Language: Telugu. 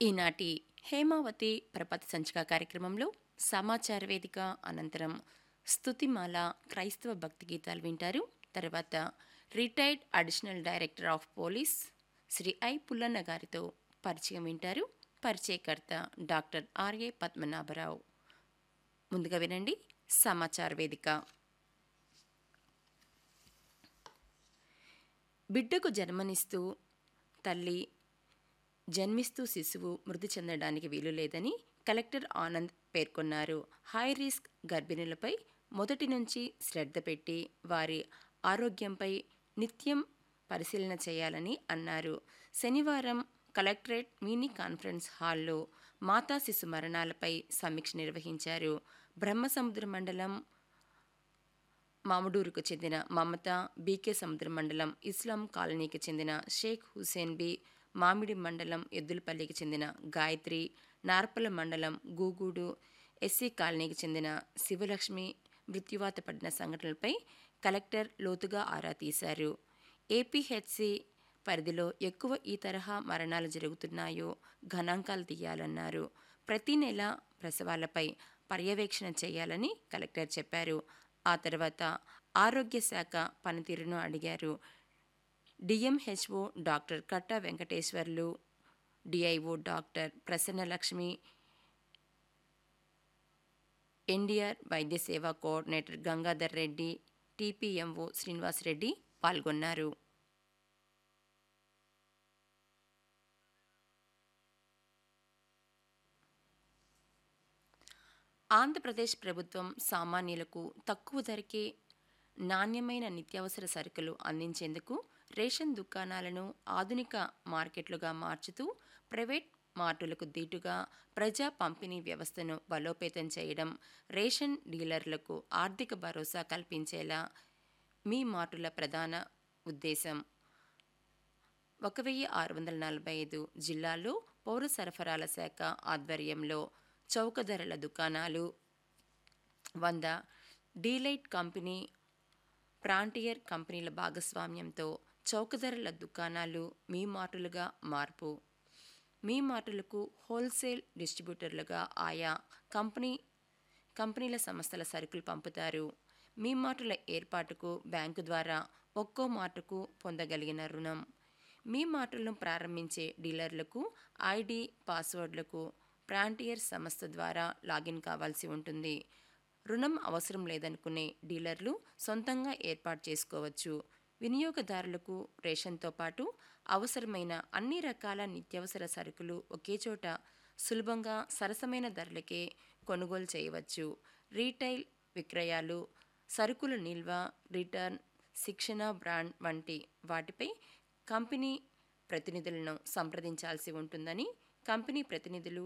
ఈనాటి హేమావతి ప్రపతి సంచిక కార్యక్రమంలో సమాచార వేదిక అనంతరం స్తుతిమాల క్రైస్తవ భక్తి గీతాలు వింటారు తర్వాత retired additional director of police Shri I Pullanna గారితో పరిచయం వింటారు పరిచయకర్త డాక్టర్ ఆర్ఏ పద్మనాభరావు ముందుగా వినండి సమాచార వేదిక బిడ్డకు జన్మనిస్తూ తల్లి జన్మిస్తూ శిశువు మృతి చెందడానికి వీలు లేదని కలెక్టర్ ఆనంద్ పేర్కొన్నారు హై రిస్క్ గర్భిణులపై మొదటి నుంచి శ్రద్ధ పెట్టి వారి ఆరోగ్యంపై నిత్యం పరిశీలన చేయాలని అన్నారు శనివారం కలెక్టరేట్ మినీ కాన్ఫరెన్స్ హాల్లో మాతా శిశు మరణాలపై సమీక్ష నిర్వహించారు బ్రహ్మసముద్ర మండలం మామడూరుకు చెందిన మమత బీకే సముద్ర మండలం ఇస్లాం కాలనీకి చెందిన షేక్ హుసేన్ బి మామిడి మండలం ఎద్దులపల్లికి చెందిన గాయత్రి నార్పల మండలం గూగూడు ఎస్సీ కాలనీకి చెందిన శివలక్ష్మి మృత్యువాత పడిన సంఘటనలపై కలెక్టర్ లోతుగా ఆరా తీశారు ఏపీహెచ్సి పరిధిలో ఎక్కువ ఈ తరహా మరణాలు జరుగుతున్నాయో గణాంకాలు తీయాలన్నారు ప్రతి నెల ప్రసవాలపై పర్యవేక్షణ చేయాలని కలెక్టర్ చెప్పారు ఆ తర్వాత ఆరోగ్య శాఖ పనితీరును అడిగారు DMHO doctor Katta Venkateswarlu DIO doctor Prasannalakshmi NTR Vaidya Seva coordinator Gangadhar Reddy TPMO Srinivasareddy పాల్గొన్నారు ఆంధ్రప్రదేశ్ ప్రభుత్వం సామాన్యులకు తక్కువ ధరకే నాణ్యమైన నిత్యావసర సరుకులు అందించేందుకు రేషన్ దుకాణాలను ఆధునిక మార్కెట్లుగా మార్చుతూ ప్రైవేట్ మార్టులకు దీటుగా ప్రజా పంపిణీ వ్యవస్థను బలోపేతం చేయడం రేషన్ డీలర్లకు ఆర్థిక భరోసా కల్పించేలా మీ మార్టుల ప్రధాన ఉద్దేశం ఒక వెయ్యి ఆరు వందల నలభై ఐదు జిల్లాల్లో పౌర సరఫరాల శాఖ ఆధ్వర్యంలో చౌక ధరల దుకాణాలు వంద డీలైట్ కంపెనీ ప్రాంటియర్ కంపెనీల భాగస్వామ్యంతో చౌక ధరల దుకాణాలు మీ మార్టులుగా మార్పు మీ మార్టులకు హోల్సేల్ డిస్ట్రిబ్యూటర్లుగా ఆయా కంపెనీ కంపెనీల సంస్థల సరుకులు పంపుతారు మీ మార్టుల ఏర్పాటుకు బ్యాంకు ద్వారా ఒక్కో మార్టుకు పొందగలిగిన రుణం మీ మార్టులను ప్రారంభించే డీలర్లకు ఐడి పాస్వర్డ్లకు ప్రాంటియర్ సంస్థ ద్వారా లాగిన్ కావాల్సి ఉంటుంది రుణం అవసరం లేదనుకునే డీలర్లు సొంతంగా ఏర్పాటు చేసుకోవచ్చు వినియోగదారులకు రేషన్తో పాటు అవసరమైన అన్ని రకాల నిత్యావసర సరుకులు ఒకే చోట సులభంగా సరసమైన ధరలకే కొనుగోలు చేయవచ్చు రీటైల్ విక్రయాలు సరుకుల నిల్వ రిటర్న్ శిక్షణ బ్రాండ్ వంటి వాటిపై కంపెనీ ప్రతినిధులను సంప్రదించాల్సి ఉంటుందని కంపెనీ ప్రతినిధులు